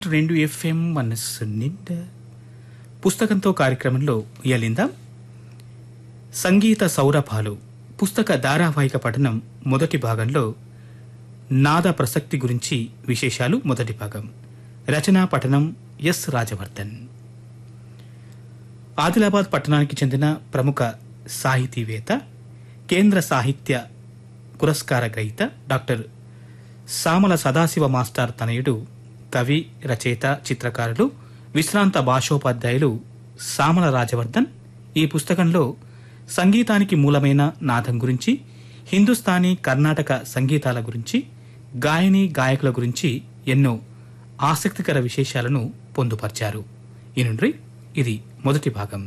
రెండు ఎఫ్ఎం మనస్సు నిండా పుస్తకంతో కార్యక్రమంలో ఇయలిందాం సంగీత సౌరభాలు పుస్తక ధారావాహిక పఠనం మొదటి భాగంలో నాద ప్రసక్తి గురించి విశేషాలు మొదటి భాగం రచనా పఠనం ఎస్ రాజవర్ధన్ ఆదిలాబాద్ పట్టణానికి చెందిన ప్రముఖ సాహితీవేత్త కేంద్ర సాహిత్య పురస్కార గ్రహీత డాక్టర్ సామల సదాశివ మాస్టర్ తనయుడు కవి రచయిత చిత్రకారులు విశ్రాంత భాషోపాధ్యాయులు సామల రాజవర్ధన్ ఈ పుస్తకంలో సంగీతానికి మూలమైన నాదం గురించి హిందుస్థానీ కర్ణాటక సంగీతాల గురించి గాయని గాయకుల గురించి ఎన్నో ఆసక్తికర విశేషాలను పొందుపర్చారు ఈ నుండి ఇది మొదటి భాగం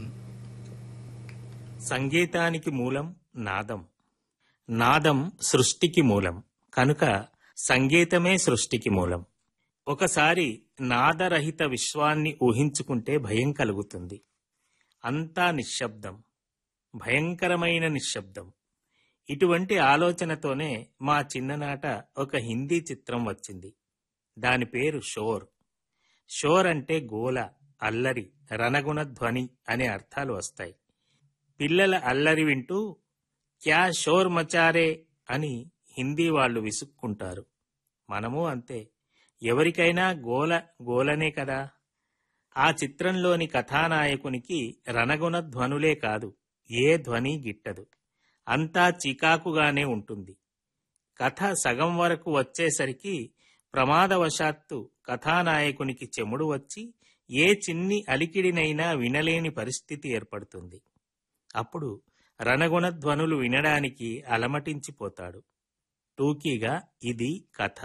సంగీతానికి మూలం నాదం నాదం సృష్టికి మూలం కనుక సంగీతమే సృష్టికి మూలం ఒకసారి నాదరహిత విశ్వాన్ని ఊహించుకుంటే భయం కలుగుతుంది అంతా నిశ్శబ్దం భయంకరమైన నిశ్శబ్దం ఇటువంటి ఆలోచనతోనే మా చిన్ననాట ఒక హిందీ చిత్రం వచ్చింది దాని పేరు షోర్ షోర్ అంటే గోల అల్లరి రణగుణ ధ్వని అనే అర్థాలు వస్తాయి పిల్లల అల్లరి వింటూ క్యా షోర్ మచారే అని హిందీ వాళ్ళు విసుక్కుంటారు మనము అంతే ఎవరికైనా గోల గోలనే కదా ఆ చిత్రంలోని కథానాయకునికి రణగుణ ధ్వనులే కాదు ఏ ధ్వని గిట్టదు అంతా చికాకుగానే ఉంటుంది కథ సగం వరకు వచ్చేసరికి ప్రమాదవశాత్తు కథానాయకునికి చెముడు వచ్చి ఏ చిన్ని అలికిడినైనా వినలేని పరిస్థితి ఏర్పడుతుంది అప్పుడు రణగుణ ధ్వనులు వినడానికి అలమటించిపోతాడు టూకీగా ఇది కథ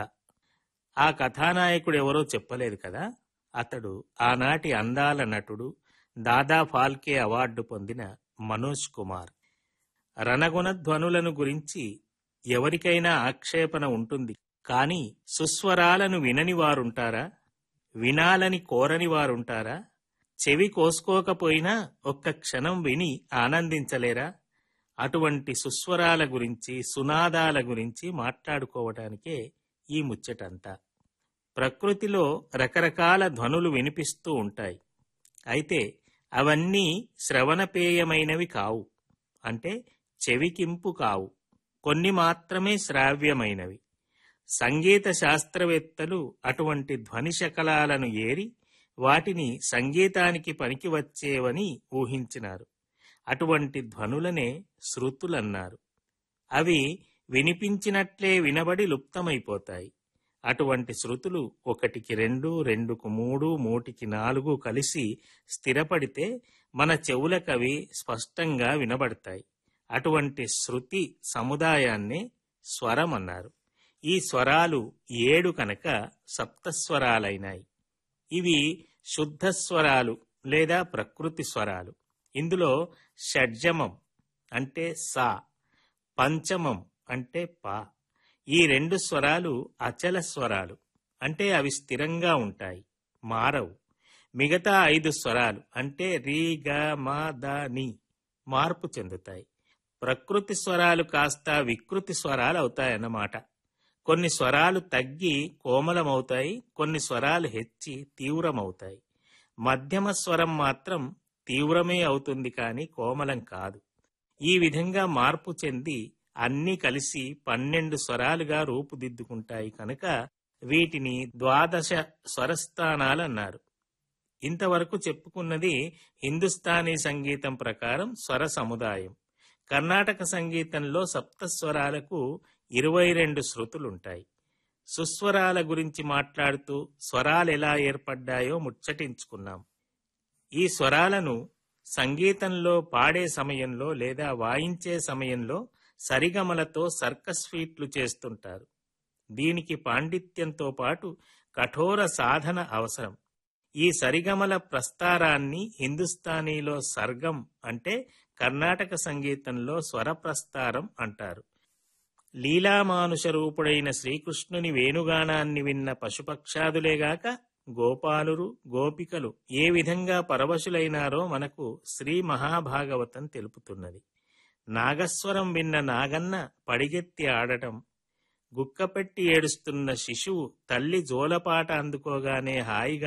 ఆ కథానాయకుడెవరో చెప్పలేదు కదా అతడు ఆనాటి అందాల నటుడు దాదా ఫాల్కే అవార్డు పొందిన మనోజ్ కుమార్ రణగుణ ధ్వనులను గురించి ఎవరికైనా ఆక్షేపణ ఉంటుంది కాని సుస్వరాలను వినని వారుంటారా వినాలని కోరని వారుంటారా చెవి కోసుకోకపోయినా ఒక్క క్షణం విని ఆనందించలేరా అటువంటి సుస్వరాల గురించి సునాదాల గురించి మాట్లాడుకోవటానికే ఈ ముచ్చటంతా ప్రకృతిలో రకరకాల ధ్వనులు వినిపిస్తూ ఉంటాయి అయితే అవన్నీ శ్రవణపేయమైనవి కావు అంటే చెవికింపు కావు కొన్ని మాత్రమే శ్రావ్యమైనవి సంగీత శాస్త్రవేత్తలు అటువంటి ధ్వని శకలాలను ఏరి వాటిని సంగీతానికి పనికి వచ్చేవని ఊహించినారు అటువంటి ధ్వనులనే శృతులన్నారు అవి వినిపించినట్లే వినబడి లుప్తమైపోతాయి అటువంటి శృతులు ఒకటికి రెండు రెండుకు మూడు మూటికి నాలుగు కలిసి స్థిరపడితే మన చెవులకవి స్పష్టంగా వినబడతాయి అటువంటి శృతి సముదాయాన్నే స్వరం అన్నారు ఈ స్వరాలు ఏడు కనుక సప్తస్వరాలైనాయి ఇవి శుద్ధ స్వరాలు లేదా ప్రకృతి స్వరాలు ఇందులో షడ్జమం అంటే సా పంచమం అంటే పా ఈ రెండు స్వరాలు అచల స్వరాలు అంటే అవి స్థిరంగా ఉంటాయి మారవు మిగతా ఐదు స్వరాలు అంటే రీ గ మా ద ని మార్పు చెందుతాయి ప్రకృతి స్వరాలు కాస్త వికృతి స్వరాలు అవుతాయన్నమాట కొన్ని స్వరాలు తగ్గి కోమలమవుతాయి కొన్ని స్వరాలు హెచ్చి తీవ్రమవుతాయి మధ్యమ స్వరం మాత్రం తీవ్రమే అవుతుంది కానీ కోమలం కాదు ఈ విధంగా మార్పు చెంది అన్నీ కలిసి పన్నెండు స్వరాలుగా రూపుదిద్దుకుంటాయి కనుక వీటిని ద్వాదశ స్వరస్థానాలు అన్నారు ఇంతవరకు చెప్పుకున్నది హిందుస్థానీ సంగీతం ప్రకారం స్వర సముదాయం కర్ణాటక సంగీతంలో సప్తస్వరాలకు ఇరవై రెండు శృతులుంటాయి సుస్వరాల గురించి మాట్లాడుతూ స్వరాలు ఎలా ఏర్పడ్డాయో ముచ్చటించుకున్నాం ఈ స్వరాలను సంగీతంలో పాడే సమయంలో లేదా వాయించే సమయంలో సరిగమలతో సర్కస్ ఫీట్లు చేస్తుంటారు దీనికి పాండిత్యంతో పాటు కఠోర సాధన అవసరం ఈ సరిగమల ప్రస్తారాన్ని హిందుస్థానీలో సర్గం అంటే కర్ణాటక సంగీతంలో స్వర ప్రస్తారం అంటారు లీలామానుష రూపుడైన శ్రీకృష్ణుని వేణుగానాన్ని విన్న పశుపక్షాదులేగాక గోపాలురు గోపికలు ఏ విధంగా పరవశులైనారో మనకు శ్రీ మహాభాగవతం తెలుపుతున్నది నాగస్వరం విన్న నాగన్న పడిగెత్తి ఆడటం గుక్కపెట్టి ఏడుస్తున్న శిశువు తల్లి జోలపాట అందుకోగానే హాయిగా